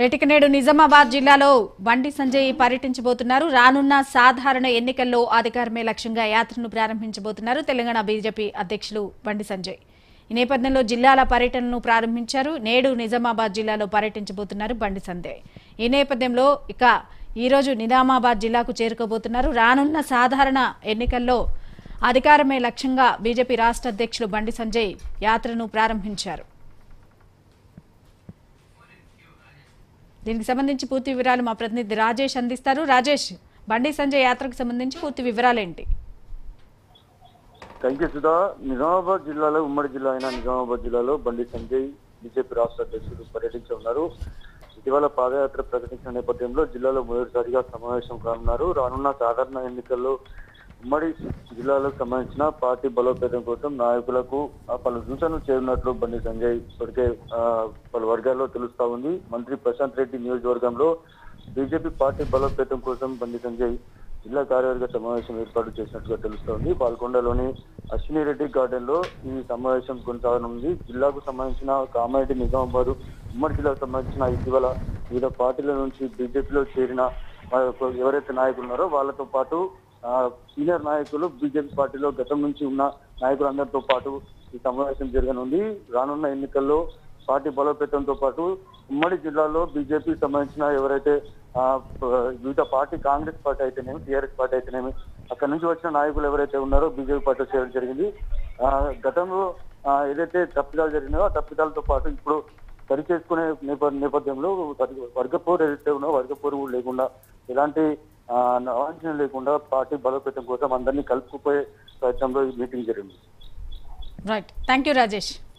రేటికి నేడు నిజామాబాద్ జిల్లాలో బండి సంజయ్ పర్యటించబోతున్నారు రానున్న సాధారణ ఎన్నికల్లో అధికారమే లక్ష్యంగా యాత్రను ప్రారంభించబోతున్నారు తెలంగాణ బీజేపీ అధ్యక్షులు బండి సంజయ్ ఈ నేపథ్యంలో జిల్లాల పర్యటనను ప్రారంభించారు నేడు నిజామాబాద్ జిల్లాలో పర్యటించబోతున్నారు బండి సంజయ్ ఈ నేపథ్యంలో ఇక ఈరోజు నిజామాబాద్ జిల్లాకు చేరుకోబోతున్నారు రానున్న సాధారణ ఎన్నికల్లో అధికారమే లక్ష్యంగా బీజేపీ రాష్ట్ర అధ్యక్షులు బండి సంజయ్ యాత్రను ప్రారంభించారు దీనికి సంబంధించి పూర్తి వివరాలు మా ప్రతినిధి రాజేష్ అందిస్తారు రాజేష్ బండి సంజయ్ యాత్రకు సంబంధించి పూర్తి వివరాలేంటి థ్యాంక్ యూ సుధా నిజామాబాద్ జిల్లాలో ఉమ్మడి జిల్లా అయిన నిజామాబాద్ జిల్లాలో బండి సంజయ్ బీజేపీ రాష్ట్ర అధ్యక్షుడు పర్యటించి ఉన్నారు ఇటీవల పాదయాత్ర ప్రకటించిన నేపథ్యంలో జిల్లాలో మొదటిసారిగా సమావేశం కానున్నారు రానున్న సాధారణ ఎన్నికల్లో ఉమ్మడి జిల్లాలకు సంబంధించిన పార్టీ బలోపేతం కోసం నాయకులకు ఆ, పలు సూచనలు చేరినట్లు బండి సంజయ్ ఇప్పటికే ఆ, పలు వర్గాల్లో తెలుస్తా ఉంది మంత్రి ప్రశాంత్ రెడ్డి నియోజకవర్గంలో బీజేపీ పార్టీ బలోపేతం కోసం బండి సంజయ్ జిల్లా కార్యవర్గ సమావేశం ఏర్పాటు చేసినట్టుగా తెలుస్తోంది పాల్కొండలోని అశ్విని రెడ్డి గార్డెన్ లో ఈ సమావేశం కొనసాగనుంది జిల్లాకు సంబంధించిన కామారెడ్డి నిజామాబాద్ ఉమ్మడి జిల్లాకు సంబంధించిన ఇటీవల వివిధ పార్టీల నుంచి బీజేపీలో చేరిన ఆ, ఎవరైతే నాయకులు ఉన్నారో వాళ్ళతో పాటు ఆ, సీనియర్ నాయకులు బీజేపీ పార్టీలో గతం నుంచి ఉన్న నాయకులందరితో పాటు ఈ సమావేశం జరగనుంది రానున్న ఎన్నికల్లో పార్టీ బలోపేతంతో పాటు ఉమ్మడి జిల్లాలో బీజేపీ సంబంధించిన ఎవరైతే ఆ, ప- వివిధ పార్టీ కాంగ్రెస్ పార్టీ అయితేనేమి టీఆర్ఎస్ పార్టీ అయితేనేమి అక్కడ నుంచి వచ్చిన నాయకులు ఎవరైతే ఉన్నారో బీజేపీ పార్టీ చేయడం జరిగింది ఆ, గతంలో ఆ, ఏదైతే తప్పిదాలు జరిగినాయో ఆ తప్పిదాలతో పాటు ఇప్పుడు సరి చేసుకునే నేప- నేపథ్యంలో వర్గ- వర్గపోరు ఏదైతే ఉన్నో వర్గపోరు కూడా లేకుండా ఎలాంటి ఆ, అవాంఛన లేకుండా పార్టీ బలోపేతం కోసం అందరినీ కలుపుకుపోయే ప్రయత్నంలో ఈ మీటింగ్ జరిగింది రైట్ థ్యాంక్ యూ రాజేష్